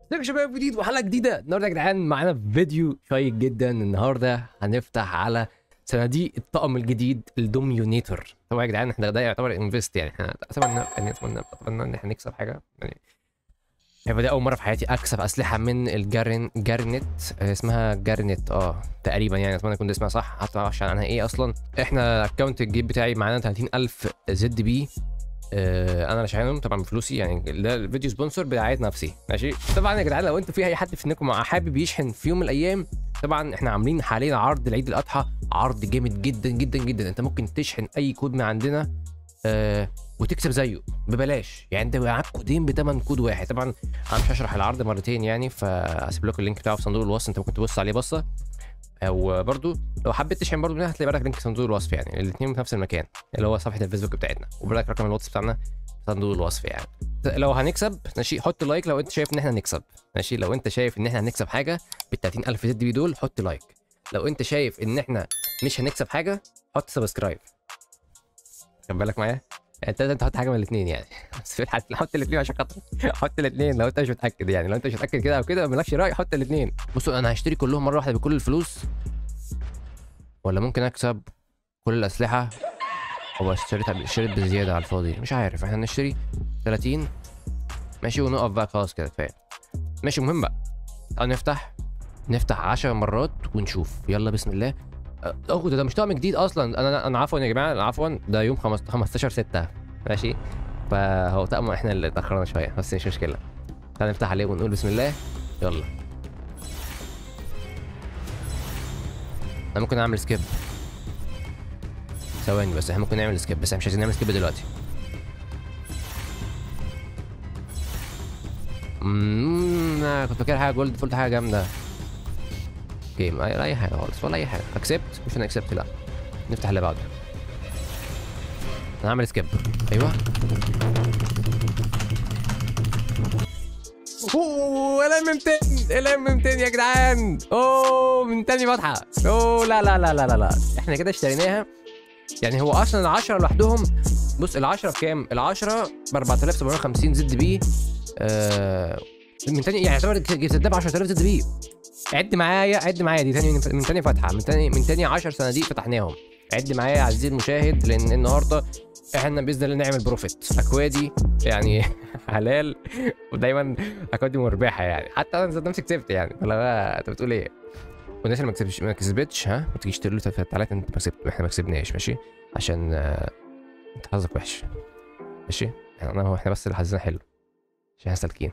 ازيكم يا شباب جديد وحلقه جديده النهارده يا جدعان معانا فيديو شيق جدا النهارده هنفتح على صناديق الطقم الجديد الدوميونيتور طبعا يا جدعان احنا ده يعتبر انفست يعني احنا اتمنى يعني اتمنى اتمنى ان احنا نكسب حاجه يعني هيبقى دي اول مره في حياتي اكسب اسلحه من الجارن جارنت آه، اسمها جارنت اه تقريبا يعني اتمنى يكون ده اسمها صح حتى ما اعرفش عنها ايه اصلا احنا اكونت الجيب بتاعي معانا 30000 زد بي آه، انا اللي شايلهم طبعا بفلوسي يعني ده الفيديو سبونسر برعايه نفسي ماشي طبعا يا جدعان لو انتوا في اي حد في انكم حابب يشحن في يوم من الايام طبعا احنا عاملين حاليا عرض العيد الاضحى عرض جامد جدا جدا جدا انت ممكن تشحن اي كود من عندنا آه وتكسب زيه ببلاش يعني انت معاك كودين بثمن كود واحد طبعا انا مش هشرح العرض مرتين يعني فاسيب لكم اللينك بتاعه في صندوق الوصف انت ممكن تبص عليه بصه او برضو لو حبيت تشحن برضو هتلاقي بالك لينك في صندوق الوصف يعني الاثنين في نفس المكان اللي هو صفحه الفيسبوك بتاعتنا وبالك رقم الواتس بتاعنا في صندوق الوصف يعني لو هنكسب ماشي حط لايك لو انت شايف ان احنا هنكسب ماشي لو انت شايف ان احنا هنكسب حاجه بال 30000 زد بي دول حط لايك لو انت شايف ان احنا مش هنكسب حاجه حط سبسكرايب خد بالك معايا يعني انت لازم تحط حاجه من الاثنين يعني بس في الحالة حط الاثنين عشان خاطر حط الاثنين لو انت مش متاكد يعني لو انت مش متاكد كده او كده مالكش راي حط الاثنين بصوا انا هشتري كلهم مره واحده بكل الفلوس ولا ممكن اكسب كل الاسلحه وابقى اشتريت اشتريت بزياده على الفاضي مش عارف احنا نشتري 30 ماشي ونقف بقى خلاص كده كفايه ماشي مهم بقى تعالوا نفتح نفتح 10 مرات ونشوف يلا بسم الله اه ده, ده مش طقم جديد اصلا انا انا عفوا يا جماعه عفوا ده يوم 15 6 ماشي فهو طقم احنا اللي اتاخرنا شويه بس مش مشكله تعالى نفتح عليه ونقول بسم الله يلا انا ممكن اعمل سكيب ثواني بس احنا ممكن نعمل سكيب بس احنا مش عايزين نعمل سكيب دلوقتي اممم أنا كنت فاكر حاجه جولد قلت حاجه جامده جيم اي اي حاجه خالص ولا اي حاجه اكسبت مش انا اكسبت لا نفتح اللي بعده انا هعمل سكيب ايوه اوه ال ام 200 ال ام 200 يا جدعان اوه من تاني فتحه اوه لا لا لا لا لا لا احنا كده اشتريناها يعني هو اصلا ال 10 لوحدهم بص ال 10 بكام؟ ال 10 ب 4750 زد بي آه من تاني يعني يعتبر جبت ب 10000 زد بي عد معايا عد معايا دي تاني من تاني فتحه من تاني من تاني 10 صناديق فتحناهم عد معايا يا عزيزي المشاهد لان النهارده احنا باذن الله نعمل بروفيت اكوادي يعني حلال ودايما اكوادي مربحه يعني حتى انا ذات نفسي كسبت يعني فلا انت بتقول ايه والناس اللي ما كسبتش ما كسبتش ها ما تجيش تقول لي تعالى انت ما كسبت احنا ما كسبناش ماشي عشان آه، انت حظك وحش ماشي يعني انا هو احنا بس اللي حظنا حلو عشان احنا سالكين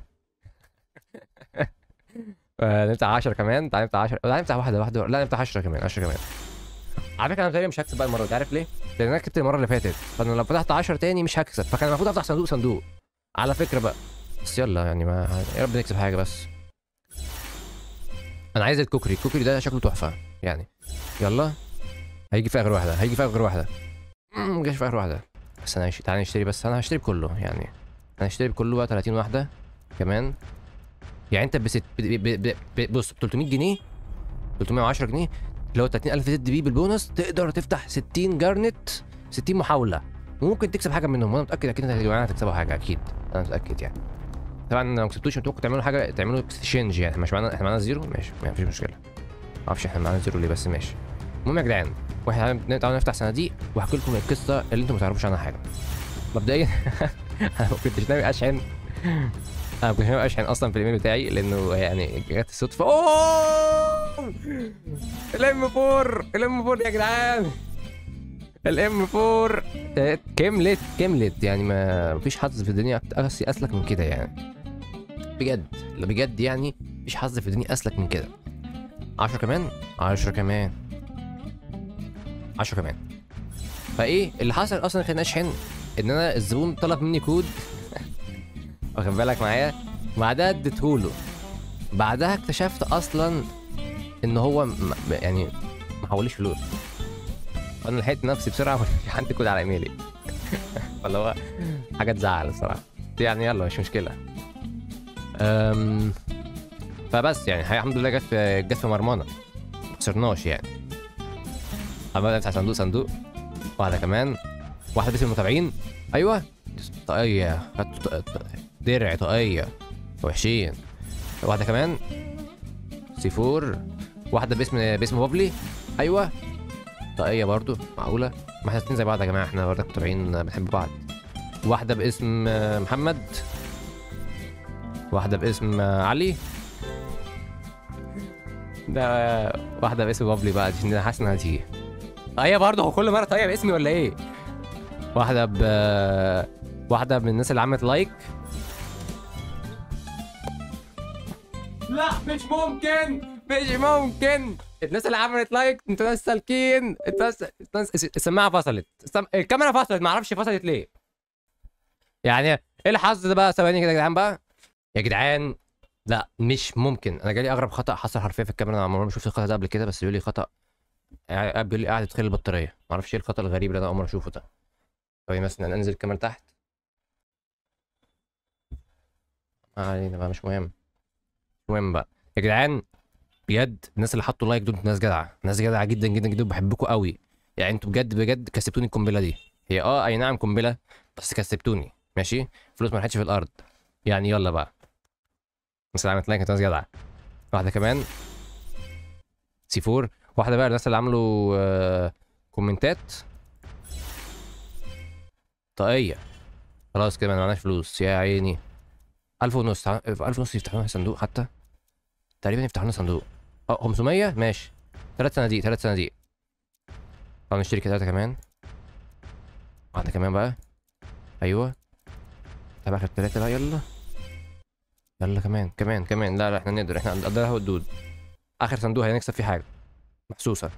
نفتح 10 كمان تعالى نفتح 10 لا نفتح واحده واحده لا نفتح 10 كمان 10 كمان على فكره انا تقريبا مش هكسب بقى المره دي عارف ليه؟ لان انا كسبت المره اللي فاتت فانا لو فتحت 10 تاني مش هكسب فكان المفروض افتح صندوق صندوق على فكره بقى بس يلا يعني ما يا رب نكسب حاجه بس انا عايز الكوكري الكوكري ده شكله تحفه يعني يلا هيجي في اخر واحده هيجي في اخر واحده ما جاش في اخر واحده بس انا هش... تعالى نشتري بس انا هشتري بكله يعني انا هشتري بكله بقى 30 واحده كمان يعني انت بست ب... ب... ب... ب... بص ب 300 جنيه 310 جنيه اللي هو 30000 زد بي بالبونص تقدر تفتح 60 جارنت 60 محاوله وممكن تكسب حاجه منهم وانا متاكد اكيد انتوا يا جماعه هتكسبوا حاجه اكيد انا متاكد يعني طبعا لو ما كسبتوش انتوا ممكن تعملوا حاجه تعملوا اكسشينج يعني مش معانا احنا معانا زيرو ماشي ما فيش مشكله ما اعرفش احنا معانا زيرو ليه بس ماشي المهم يا جدعان واحنا تعالوا نفتح صناديق واحكي لكم القصه اللي انتوا ما تعرفوش عنها حاجه مبدئيا انا ما كنتش ناوي اشحن انا ما كنتش ناوي اشحن اصلا في الايميل بتاعي لانه يعني جت الصدفه اوه الام 4 الام 4 يا جدعان الام 4 كملت كملت يعني ما فيش حظ في الدنيا أس- اسلك من كده يعني بجد لا بجد يعني مفيش حظ في الدنيا اسلك من كده 10 كمان 10 كمان 10 كمان فايه اللي حصل اصلا خليني اشحن ان انا الزبون طلب مني كود واخد بالك معايا بعدها اديتهوله بعدها اكتشفت اصلا ان هو م... م- يعني ما حوليش فلوس فانا لحقت نفسي بسرعه عندي كود على ايميلي فاللي هو حاجه تزعل الصراحه يعني يلا مش مشكله أم... فبس يعني هي الحمد لله جت في جت في مرمانا ما خسرناش يعني عمال افتح صندوق صندوق واحده كمان واحده باسم المتابعين ايوه طاقيه خدت ط- ط- درع طاقيه وحشين واحده كمان سيفور واحده باسم باسم بابلي ايوه طاقيه برضو معقوله ما احنا الاتنين زي بعض يا جماعه احنا برضك متابعين بنحب بعض واحده باسم آه، محمد واحده باسم آه، علي ده واحده باسم بابلي بقى عشان انا حاسس انها هتيجي هي برضه هو كل مره طاقيه باسمي ولا ايه واحده ب واحده من الناس اللي عملت لايك لا مش ممكن مش ممكن الناس اللي عملت لايك انتوا ناس سالكين انتوا ناس انتوا ناس السماعه فصلت السم... الكاميرا فصلت ما اعرفش فصلت ليه يعني ايه الحظ ده بقى ثواني كده يا جدعان بقى يا جدعان لا مش ممكن انا جالي اغرب خطا حصل حرفيا في الكاميرا انا عمري ما شفت الخطا ده قبل كده بس بيقول لي خطا قاعد- بيقول لي قاعد تدخل البطاريه ما اعرفش ايه الخطا الغريب اللي انا اول مره اشوفه ده طيب مثلا انزل الكاميرا تحت ما علينا بقى مش مهم مش مهم بقى يا جدعان بجد الناس اللي حطوا لايك دول ناس جدعه ناس جدعه جدا جدا جدا بحبكم قوي يعني انتوا بجد بجد كسبتوني القنبله دي هي اه اي نعم قنبله بس كسبتوني ماشي فلوس ما راحتش في الارض يعني يلا بقى الناس اللي عملت لايك كانت ناس جدعه واحده كمان سي 4 واحده بقى الناس اللي عملوا آه كومنتات طاقيه خلاص كده ما معناش فلوس يا عيني ألف ونص تع- ألف ونص يفتحوا لنا صندوق حتى تقريبا يفتحوا لنا صندوق اه 500 ماشي ثلاث صناديق ثلاث صناديق تعالوا نشتري كده ثلاثة كمان واحدة كمان بقى أيوه طب آخر ثلاثة بقى يلا يلا كمان كمان كمان لا لا احنا نقدر احنا نقدرها والدود آخر صندوق هنكسب فيه حاجة محسوسة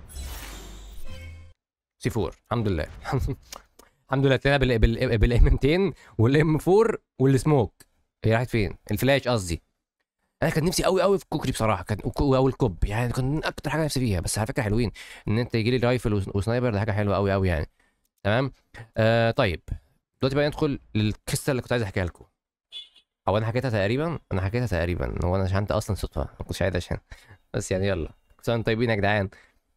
سي 4 الحمد لله الحمد لله طلعنا بال بال بالام 200 والام 4 والسموك هي راحت فين؟ الفلاش قصدي انا كان نفسي قوي قوي في الكوكري بصراحه كان او الكوب يعني كان اكتر حاجه نفسي فيها بس على فكره حلوين ان انت يجي لي رايفل وس- وسنايبر ده حاجه حلوه قوي قوي يعني تمام آه طيب دلوقتي بقى ندخل للقصه اللي كنت عايز احكيها لكم او انا حكيتها تقريبا انا حكيتها تقريبا هو انا شحنت اصلا صدفه ما كنتش عايز اشحن بس يعني يلا كل سنه وانتم طيبين يا جدعان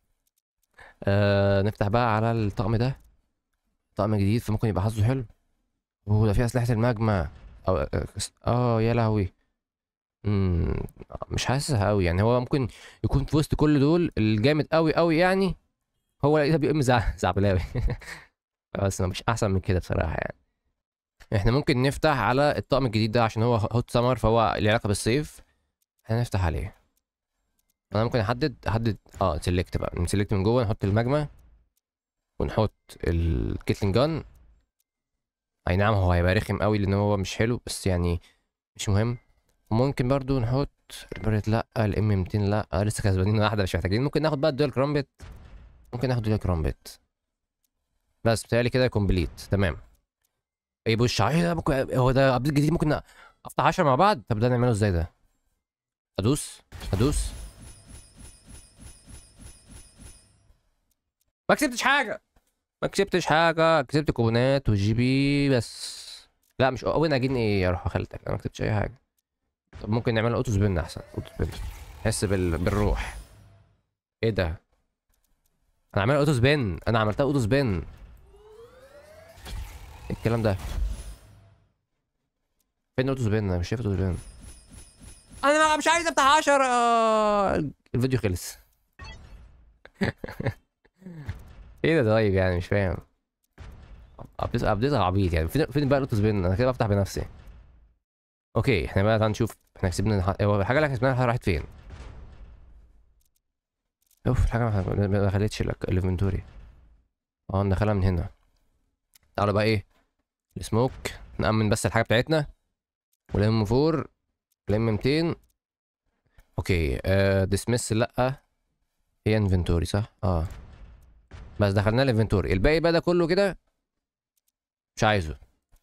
آه نفتح بقى على الطقم ده طقم جديد فممكن يبقى حظه حلو اوه ده فيه اسلحه المجمع او اه آه، يا لهوي امم مش حاسسها قوي يعني هو ممكن يكون في وسط كل دول الجامد قوي قوي يعني هو ده بيقوم زع... زعبلاوي بس ما مش احسن من كده بصراحه يعني احنا ممكن نفتح على الطقم الجديد ده عشان هو هوت سمر فهو له علاقه بالصيف هنفتح عليه انا ممكن احدد احدد اه سيلكت بقى نسلكت من جوه نحط المجمع ونحط الكيتلين جان اي نعم هو هيبقى رخم قوي لان هو مش حلو بس يعني مش مهم وممكن برضو نحط البريت لا الام 200 لا لسه كسبانين واحده مش محتاجين ممكن ناخد بقى الدول كرامبت ممكن ناخد دول كرامبت بس بتهيألي كده كومبليت تمام ايه بوش ايه ده ممكن هو ده ابديت جديد ممكن افتح 10 مع بعض طب ده نعمله ازاي ده ادوس ادوس ما كسبتش حاجه ما كسبتش حاجه كسبت كوبونات وجي بي بس لا مش وين اجين ايه يا روح خالتك انا ما كسبتش اي حاجه طب ممكن نعمل اوتو سبين احسن اوتو سبين حس بال... بالروح ايه ده انا عامل اوتو سبين انا عملتها اوتو سبين إيه الكلام ده فين اوتو سبين انا مش شايف اوتو سبين انا مش عايز افتح 10 الفيديو خلص ايه ده طيب يعني مش فاهم ابديت ابديت عبيط يعني فين فين بقى الاوتو سبين انا كده بفتح بنفسي اوكي احنا بقى تعال نشوف احنا كسبنا هو الحاجه اللي كسبناها راحت فين اوف الحاجه ما ما دخلتش لك الانفنتوري اه ندخلها من هنا تعالوا بقى ايه السموك نأمن بس الحاجه بتاعتنا والام 4 والام 200 اوكي آه ديسمس لا هي انفنتوري صح اه بس دخلنا الانفنتوري الباقي بقى ده كله كده مش عايزه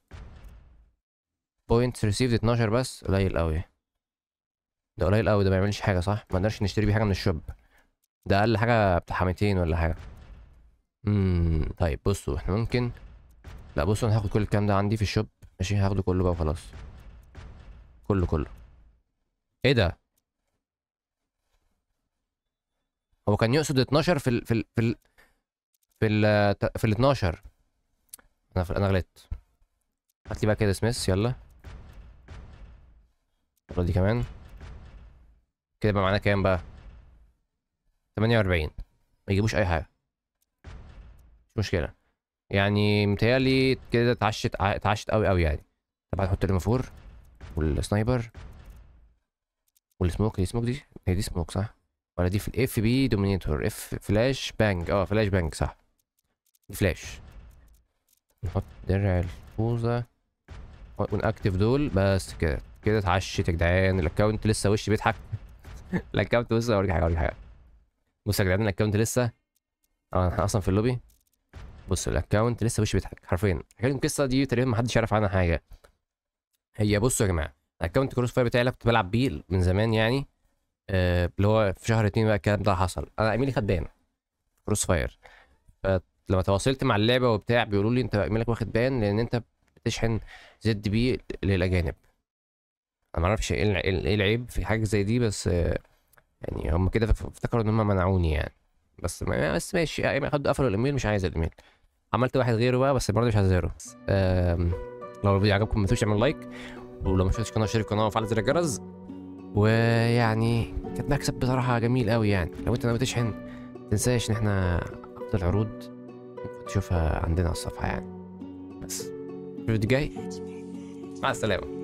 بوينت ريسيفد 12 بس قليل قوي ده قليل قوي ده ما يعملش حاجه صح ما نقدرش نشتري بيه حاجه من الشوب ده اقل حاجه بتاع 200 ولا حاجه امم طيب بصوا احنا ممكن لا بصوا انا هاخد كل الكلام ده عندي في الشوب ماشي هاخده كله بقى وخلاص كله كله ايه ده هو كان يقصد 12 في ال في ال في ال في ال في ال 12 انا انا غلطت هات لي بقى كده سميث يلا يلا دي كمان كده بقى معانا كام بقى 48 ما يجيبوش اي حاجه مش مشكله يعني متهيألي كده اتعشت اتعشت قوي قوي يعني طبعا نحط الام والسنايبر والسموك دي سموك دي هي دي سموك صح ولا دي في الاف بي دومينيتور اف فلاش بانج اه فلاش بانج صح دي فلاش نحط درع الفوزة ونأكتف دول بس كده كده اتعشت يا جدعان الاكونت لسه وشي بيضحك الاكونت بص اوريك حاجه اوريك حاجه بص يا جدعان الاكونت لسه اه احنا اصلا في اللوبي بص الاكونت لسه وشي بيضحك حرفيا حكايه القصه دي تقريبا محدش يعرف عنها حاجه هي بصوا يا جماعه الاكونت كروس فاير بتاعي اللي كنت بلعب بيه من زمان يعني آه اللي هو في شهر اتنين بقى الكلام ده حصل انا ايميلي خد بان كروس فاير فلما تواصلت مع اللعبه وبتاع بيقولوا لي انت ايميلك واخد بان لان انت بتشحن زد بي للاجانب انا ما اعرفش ايه الع- ايه العيب في حاجه زي دي بس آه، يعني هم كده ف- افتكروا ان هم منعوني يعني بس ما بس ماشي يعني خدوا قفلوا الايميل مش عايز الايميل عملت واحد غيره بقى بس برضه مش عايز غيره آم، لو الفيديو عجبكم ما تنسوش تعملوا لايك ولو ما شفتش القناه اشترك القناه وفعل زر الجرس ويعني كانت مكسب بصراحه جميل قوي يعني لو انت ناوي تشحن تنساش ان احنا افضل عروض ممكن تشوفها عندنا على الصفحه يعني بس الفيديو الجاي مع السلامه